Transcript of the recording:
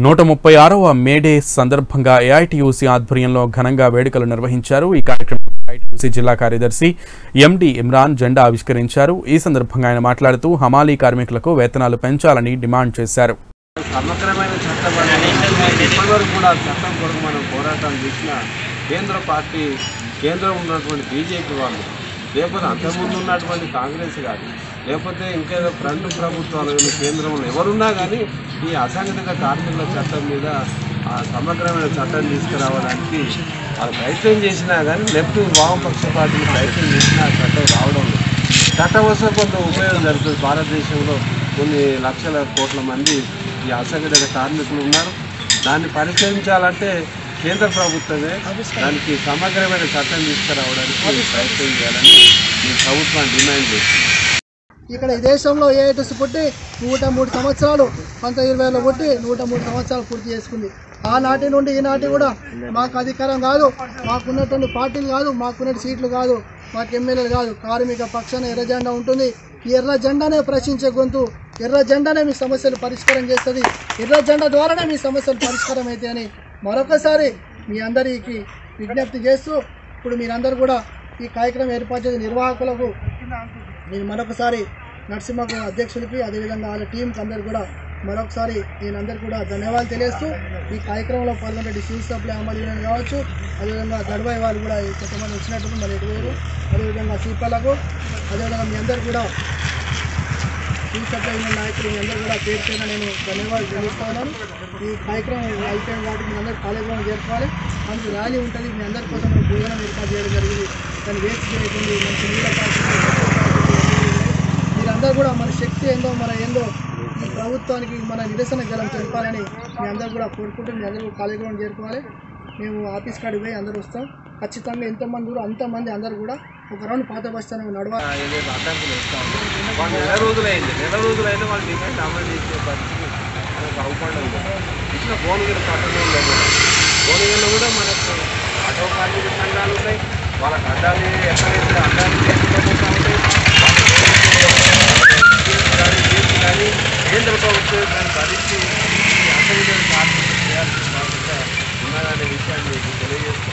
నూట ముప్పై ఆరవ మేడే సందర్భంగా ఏఐటియూసీ ఆధ్వర్యంలో ఘనంగా వేడుకలు నిర్వహించారు ఈ కార్యక్రమంలో ఏఐటియూసీ జిల్లా కార్యదర్శి ఎండి ఇమ్రాన్ జెండా ఆవిష్కరించారు ఈ సందర్భంగా ఆయన మాట్లాడుతూ హమాలీ కార్మికులకు వేతనాలు పెంచాలని డిమాండ్ చేశారు సమగ్రమైన చట్టం అనేది ఇప్పటివరకు కూడా చట్టం కొరకు మనం పోరాటం చేసిన కేంద్ర పార్టీ కేంద్రం ఉన్నటువంటి బీజేపీ వాళ్ళు లేకపోతే అంతకుముందు ఉన్నటువంటి కాంగ్రెస్ కానీ లేకపోతే ఇంకేదో ఫ్రంట్ ప్రభుత్వాలు కానీ కేంద్రంలో ఎవరున్నా కానీ ఈ అసంఘటిత కార్మికుల చట్టం మీద ఆ సమగ్రమైన చట్టం తీసుకురావడానికి వాళ్ళు ప్రయత్నం చేసినా కానీ లెఫ్ట్ వామపక్ష పార్టీలు ప్రయత్నం చేసినా ఆ చట్టం రావడం లేదు చట్టం వస్తే కొంత ఉపయోగం జరుగుతుంది భారతదేశంలో కొన్ని లక్షల కోట్ల మంది ఈ అసంఘటిత కార్మికులు ఉన్నారు దాన్ని పరిష్కరించాలంటే కేంద్ర ప్రభుత్వమే దానికి సమగ్రమైన చట్టం తీసుకురావడానికి ప్రయత్నం చేయాలని ఈ ప్రభుత్వాన్ని డిమాండ్ చేస్తుంది ఇక్కడ ఈ దేశంలో ఏఐటీసీ పుట్టి నూట మూడు సంవత్సరాలు పంతొమ్మిది ఇరవైలో పుట్టి నూట మూడు సంవత్సరాలు పూర్తి చేసుకుంది ఆనాటి నుండి ఈనాటి కూడా మాకు అధికారం కాదు మాకున్నటువంటి పార్టీలు కాదు మాకున్న సీట్లు కాదు మాకు ఎమ్మెల్యేలు కాదు కార్మిక పక్షాన ఎర్ర జెండా ఉంటుంది ఈ ఎర్ర జెండానే ప్రశ్నించే గొంతు ఎర్ర జెండానే మీ సమస్యలు పరిష్కారం చేస్తుంది ఎర్ర జెండా ద్వారానే మీ సమస్యలు పరిష్కారం అయితే అని మరొకసారి మీ అందరికి విజ్ఞప్తి చేస్తూ ఇప్పుడు మీరందరూ కూడా ఈ కార్యక్రమం ఏర్పాటు చేసే నిర్వాహకులకు నేను మరొకసారి నరసింహకు అధ్యక్షులకి అదేవిధంగా వాళ్ళ టీంకి అందరు కూడా మరొకసారి నేను అందరు కూడా ధన్యవాదాలు తెలియజేస్తూ ఈ కార్యక్రమంలో పాల్గొనే సివిల్ సప్లై అమలు యూనియన్ కావచ్చు అదేవిధంగా గడువాయి వాళ్ళు కూడా కొంతమంది వచ్చినట్టు మరి ఎటువేరు అదేవిధంగా సీపాలకు అదేవిధంగా మీ అందరు కూడా సివిల్ సప్లై యూనియన్ నాయకులు మీ అందరూ కూడా పేరు పేరున నేను ధన్యవాదాలు తెలియజేస్తా ఉన్నాను ఈ కార్యక్రమం అయిపోయిన కాబట్టి మీ అందరూ కాలేజీలో చేరుకోవాలి మనకి ర్యాలీ ఉంటుంది మీ అందరి కోసం మనం భోజనం ఏర్పాటు చేయడం జరిగింది దాన్ని వేస్ట్ చేయకుండా మంచి నీళ్ళ ప్యాకెట్లు, మీరందరూ కూడా మన శక్తి ఏందో మన ఏందో ఈ ప్రభుత్వానికి మన నిరసన గలం తెలపాలని మీ అందరూ కూడా కోరుకుంటూ మీ అందరూ కాలేజీలో చేరుకోవాలి మేము ఆఫీస్ కాడికి పోయి అందరూ వస్తాం ఖచ్చితంగా ఎంతమంది కూడా అంతమంది అందరూ కూడా ఒక రౌండ్ పాత బస్తాను నడవాలి ఏదైతే అడ్డంకులు వస్తా ఉంది వాళ్ళు నెల రోజులైంది నెల రోజులైతే వాళ్ళు డిమాండ్ అమలు చేసే పరిస్థితి మనకు అవపడడం లేదు ఇట్లా భువనగిరి పట్టణంలో కూడా భువనగిరిలో కూడా మనకు ఆటో కార్మిక సంఘాలు ఉన్నాయి వాళ్ళకి అడ్డాలు ఎక్కడైతే అడ్డాలు చేసుకోబోతూ ఉంటాయి వాళ్ళకి చేసి కానీ కేంద్ర ప్రభుత్వం దాన్ని భరించి ఈ అసలు కార్మికులు చేయాల్సిన బాధ్యత ఉన్నదనే విషయాన్ని మీకు తెలియజేస్తూ